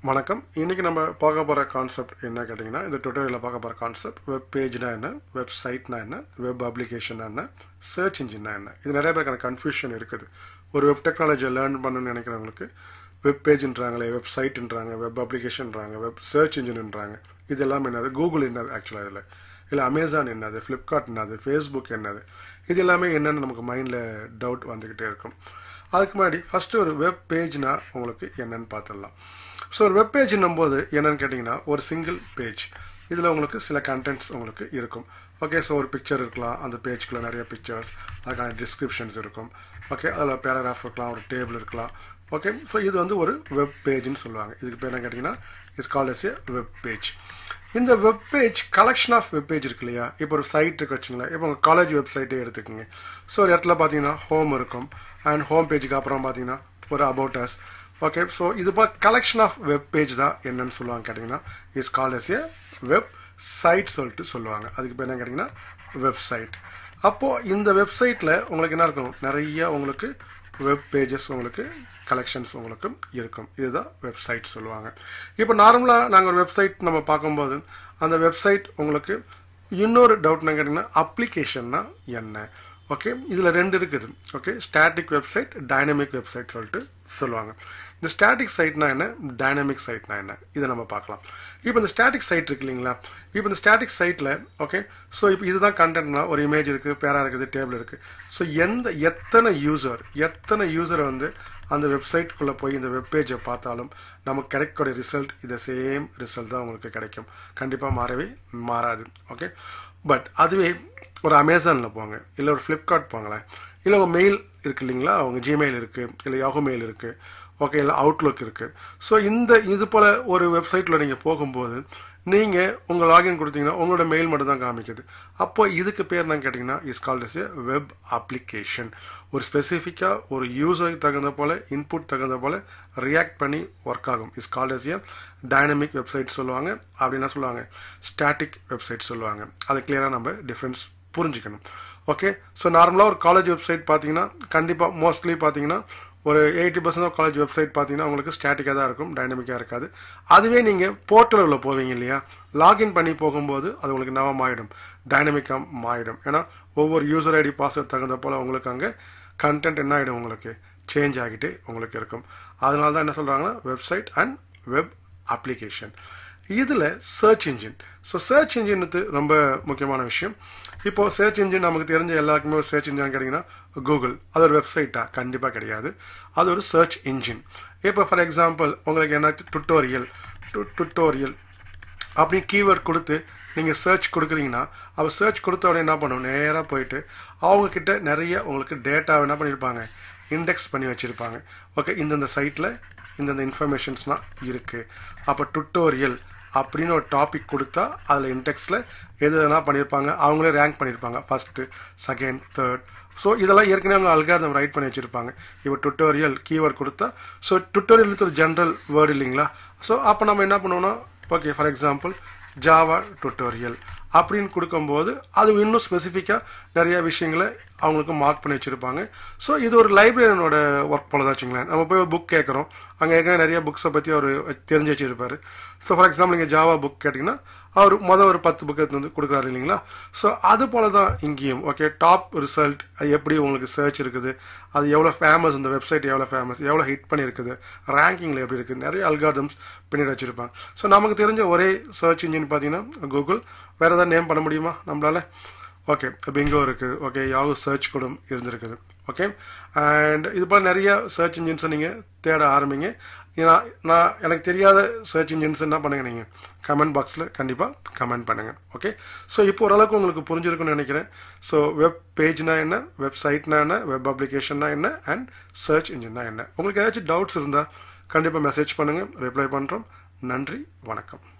வணக்கம் இன்றைக்கி நம்ம பார்க்க போகிற கான்செப்ட் என்ன கேட்டிங்கன்னா இந்த டுட்டோரியலில் பார்க்க போகிற கான்செப்ட் வெப் பேஜ்னா என்ன வெப்சைட்னா என்ன வெப் அப்ளிகேஷன் என்ன சர்ச் இன்ஜின்னா என்ன இது நிறைய பேருக்கான கன்ஃபியூஷன் இருக்குது ஒரு வெப் டெக்னாலஜியை லேர்ன் பண்ணணும்னு நினைக்கிறவங்களுக்கு வெப் பேஜ்ன்றாங்களே வெப்சைட்ன்றாங்க வெப் அப்ளிகேஷன்றாங்க வெப் சர்ச் இன்ஜின்ன்றாங்க இது எல்லாமே என்னது கூகுள் என்னது ஆக்சுவலாக இதில் இல்லை அமேசான் என்னது ஃப்ளிப்கார்ட் என்னது ஃபேஸ்புக் என்னது இது எல்லாமே என்னென்னு நமக்கு மைண்டில் டவுட் வந்துக்கிட்டே இருக்கும் அதுக்கு முன்னாடி ஃபஸ்ட்டு ஒரு வெப் பேஜ்னா உங்களுக்கு என்னன்னு பார்த்துடலாம் ஸோ ஒரு வெப் பேஜ்னும் போது என்னன்னு கேட்டிங்கன்னா ஒரு சிங்கிள் பேஜ் இதில் உங்களுக்கு சில கண்டென்ட்ஸ் உங்களுக்கு இருக்கும் ஓகே ஸோ ஒரு பிக்சர் இருக்கலாம் அந்த பேஜ்க்குள்ளே நிறைய பிக்சர்ஸ் அதுக்கான டிஸ்கிரிப்ஷன்ஸ் இருக்கும் ஓகே அதில் பேராகிராஃப் இருக்கலாம் ஒரு டேபிள் இருக்கலாம் ஓகே ஸோ இது வந்து ஒரு வெப் பேஜ்னு சொல்லுவாங்க இதுக்கு பேர் என்ன கேட்டிங்கன்னா it's call as a web page இந்த web page collection of web page இருக்கு இல்லையா இப்போ ஒரு சைட் இருக்கு வச்சுங்களேன் இப்போ உங்கள் காலேஜ் வெப்சைட்டே எடுத்துக்கோங்க ஸோ ஒரு இடத்துல பார்த்தீங்கன்னா ஹோம் இருக்கும் அண்ட் ஹோம் பேஜுக்கு அப்புறம் பார்த்தீங்கன்னா ஒரு அபவுட் அஸ் ஓகே ஸோ இது போல் கலெக்ஷன் ஆஃப் வெப் பேஜ் தான் என்னன்னு சொல்லுவாங்க கேட்டிங்கன்னா is call as a web site சொல்லிட்டு சொல்லுவாங்க அதுக்கு பேர் என்ன கேட்டிங்கன்னா வெப்சைட் அப்போது இந்த வெப்சைட்டில் உங்களுக்கு என்ன இருக்கும் நிறைய உங்களுக்கு வெப் பேஜஸ் உங்களுக்கு கலெக்ஷன்ஸ் உங்களுக்கு இருக்கும் இதுதான் வெப்சைட் சொல்லுவாங்க இப்போ நார்மலாக நாங்கள் ஒரு வெப்சைட் நம்ம பார்க்கும்போது அந்த வெப்சைட் உங்களுக்கு இன்னொரு டவுட் என்ன கேட்டிங்கன்னா அப்ளிகேஷன்னா என்ன ஓகே இதில் ரெண்டு இருக்குது okay static website dynamic website சொல்லிட்டு சொல்லுவாங்க இந்த ஸ்டாட்டிக் சைட்னா என்ன டைனமிக் சைட்னா என்ன இதை நம்ம பார்க்கலாம் இப்போ இந்த ஸ்டாட்டிக் சைட் இருக்கு இல்லைங்களா இப்போ இந்த ஸ்டாட்டிக் சைட்டில் ஓகே ஸோ இப்போ இதுதான் கண்டென்ட்னா ஒரு இமேஜ் இருக்குது பேரா இருக்குது டேபிள் இருக்குது ஸோ எந்த எத்தனை யூசர் எத்தனை யூசரை வந்து அந்த வெப்சைட்குள்ளே போய் இந்த வெப்பேஜை பார்த்தாலும் நமக்கு கிடைக்கக்கூடிய ரிசல்ட் இந்த சேம் ரிசல்ட் தான் உங்களுக்கு கிடைக்கும் கண்டிப்பாக மாறவே மாறாது ஓகே பட் அதுவே ஒரு அமேசானில் போங்க இல்லை ஒரு ஃப்ளிப்கார்ட் போங்களேன் இல்லை உங்கள் மெயில் இருக்குது இல்லைங்களா அவங்க ஜிமெயில் இருக்குது இல்லை யாகோ மெயில் இருக்குது ஓகே இல்லை அவுட்லுக் இருக்குது ஸோ இந்த இது போல் ஒரு வெப்சைட்டில் நீங்கள் போகும்போது நீங்கள் உங்கள் லாகின் கொடுத்தீங்கன்னா உங்களோட மெயில் மட்டும் தான் காமிக்குது அப்போ இதுக்கு பேர் என்னன்னு கேட்டிங்கன்னா is called as a web application ஒரு ஸ்பெசிஃபிக்காக ஒரு யூசருக்கு தகுந்த போல் இன்புட் தகுந்த போல் ரியாக்ட் பண்ணி ஒர்க் ஆகும் is called as a dynamic website சொல்லுவாங்க அப்படின்னா சொல்லுவாங்க ஸ்டாட்டிக் வெப்சைட் சொல்லுவாங்க அதை கிளியராக நம்ம டிஃப்ரென்ஸ் புரிஞ்சுக்கணும் ஓகே ஸோ நார்மலாக ஒரு காலேஜ் வெப்சைட் பார்த்தீங்கன்னா கண்டிப்பாக மோஸ்ட்லி பார்த்தீங்கன்னா ஒரு eighty percent of college website பார்த்தீங்கன்னா உங்களுக்கு ஸ்டாட்டிக்காக தான் இருக்கும் டைனமிக்காக இருக்காது அதுவே நீங்கள் போர்ட்டலில் போவீங்க இல்லையா லாகின் பண்ணி போகும்போது அது உங்களுக்கு நவம் ஆகிடும் டைனமிக்காக மாறிடும் ஏன்னா ஒவ்வொரு யூசர் ஐடி பாஸ்வேர்ட் தகுந்த போல் உங்களுக்கு அங்கே கண்டென்ட் என்ன ஆகிடும் உங்களுக்கு சேஞ்ச் ஆகிட்டே உங்களுக்கு இருக்கும் அதனால தான் என்ன சொல்கிறாங்கன்னா வெப்சைட் அண்ட் வெப் அப்ளிகேஷன் இதில் சர்ச் இன்ஜின் ஸோ சர்ச் இன்ஜினுக்கு ரொம்ப முக்கியமான விஷயம் இப்போது சர்ச் இன்ஜின் நமக்கு தெரிஞ்ச எல்லாருக்குமே ஒரு சர்ச் இன்ஜின் கிடைக்குன்னா கூகுள் அது ஒரு வெப்சைட்டா கண்டிப்பாக கிடையாது அது ஒரு சர்ச் இன்ஜின் இப்போ ஃபார் எக்ஸாம்பிள் உங்களுக்கு என்ன டுட்டோரியல் டுட்டோரியல் அப்படின்னு கீவேர்ட் கொடுத்து நீங்கள் சர்ச் கொடுக்குறீங்கன்னா அவர் சர்ச் கொடுத்த உடனே என்ன பண்ணும் நேராக போயிட்டு அவங்கக்கிட்ட நிறைய உங்களுக்கு டேட்டா என்ன பண்ணியிருப்பாங்க இண்டெக்ஸ் பண்ணி வச்சுருப்பாங்க ஓகே இந்தந்த சைட்டில் இந்தந்த இன்ஃபர்மேஷன்ஸ்லாம் இருக்குது அப்போ டுட்டோரியல் அப்படின்னு ஒரு டாபிக் கொடுத்தா அதில் இன்டெக்ஸில் எது என்ன பண்ணியிருப்பாங்க அவங்களே ரேங்க் பண்ணியிருப்பாங்க ஃபஸ்ட்டு செகண்ட் தேர்ட் ஸோ இதெல்லாம் ஏற்கனவே அவங்க அல்காரதம் ரைட் பண்ணி வச்சுருப்பாங்க இப்போ டுட்டோரியல் கீவேர்ட் கொடுத்தா ஸோ டுட்டோரியல் ஒரு ஜென்ரல் வேர்டு இல்லைங்களா ஸோ அப்போ நம்ம என்ன பண்ணுவோம்னா okay for example Java tutorial அப்படின்னு கொடுக்கும்போது அது இன்னும் ஸ்பெசிஃபிக்காக நிறைய விஷயங்களை அவங்களுக்கு மார்க் பண்ணி வச்சுருப்பாங்க ஸோ இது ஒரு லைப்ரரியனோட ஒர்க் போல தான் வச்சுங்களேன் நம்ம போய் புக் கேட்குறோம் அங்கே ஏற்கனவே நிறைய புக்ஸை பற்றி அவர் தெரிஞ்சு வச்சுருப்பார் ஸோ ஃபார் எக்ஸாம்பிள் நீங்கள் ஜாவா புக் கேட்டிங்கன்னா அவர் மொதல் ஒரு பத்து புக் எடுத்து வந்து கொடுக்குறாரு இல்லைங்களா ஸோ அது போல தான் இங்கேயும் ஓகே டாப் ரிசல்ட் அது எப்படி உங்களுக்கு சர்ச் இருக்குது அது எவ்வளோ ஃபேமஸ் இந்த வெப்சைட் எவ்வளோ ஃபேமஸ் எவ்வளோ ஹிட் பண்ணியிருக்குது ரேங்கிங்கில் எப்படி இருக்குது நிறைய அல்காதம்ஸ் பின்னாடி வச்சுருப்பாங்க ஸோ நமக்கு தெரிஞ்ச ஒரே சர்ச் இன்ஜின் பார்த்தீங்கன்னா கூகுள் வேறு ஏதாவது நேம் பண்ண முடியுமா நம்மளால் ஓகே பிங்கோ இருக்குது ஓகே யாகு சர்ச் கூட இருந்திருக்குது ஓகே அண்ட் இது போல் நிறைய சர்ச் இன்ஜின்ஸை நீங்கள் தேட ஆரம்பிங்க நான் நான் எனக்கு தெரியாத சர்ச் இன்ஜின்ஸ் என்ன பண்ணுங்கள் நீங்கள் கமெண்ட் பாக்ஸில் கண்டிப்பாக கமெண்ட் பண்ணுங்கள் ஓகே ஸோ இப்போ ஓரளவுக்கு உங்களுக்கு புரிஞ்சிருக்குன்னு நினைக்கிறேன் ஸோ வெப் பேஜ்னா என்ன வெப்சைட்னா என்ன வெப் அப்ளிகேஷன்னா என்ன அண்ட் சர்ச் இன்ஜின்னா என்ன உங்களுக்கு ஏதாச்சும் டவுட்ஸ் இருந்தால் கண்டிப்பாக மெசேஜ் பண்ணுங்கள் ரிப்ளை பண்ணுறோம் நன்றி வணக்கம்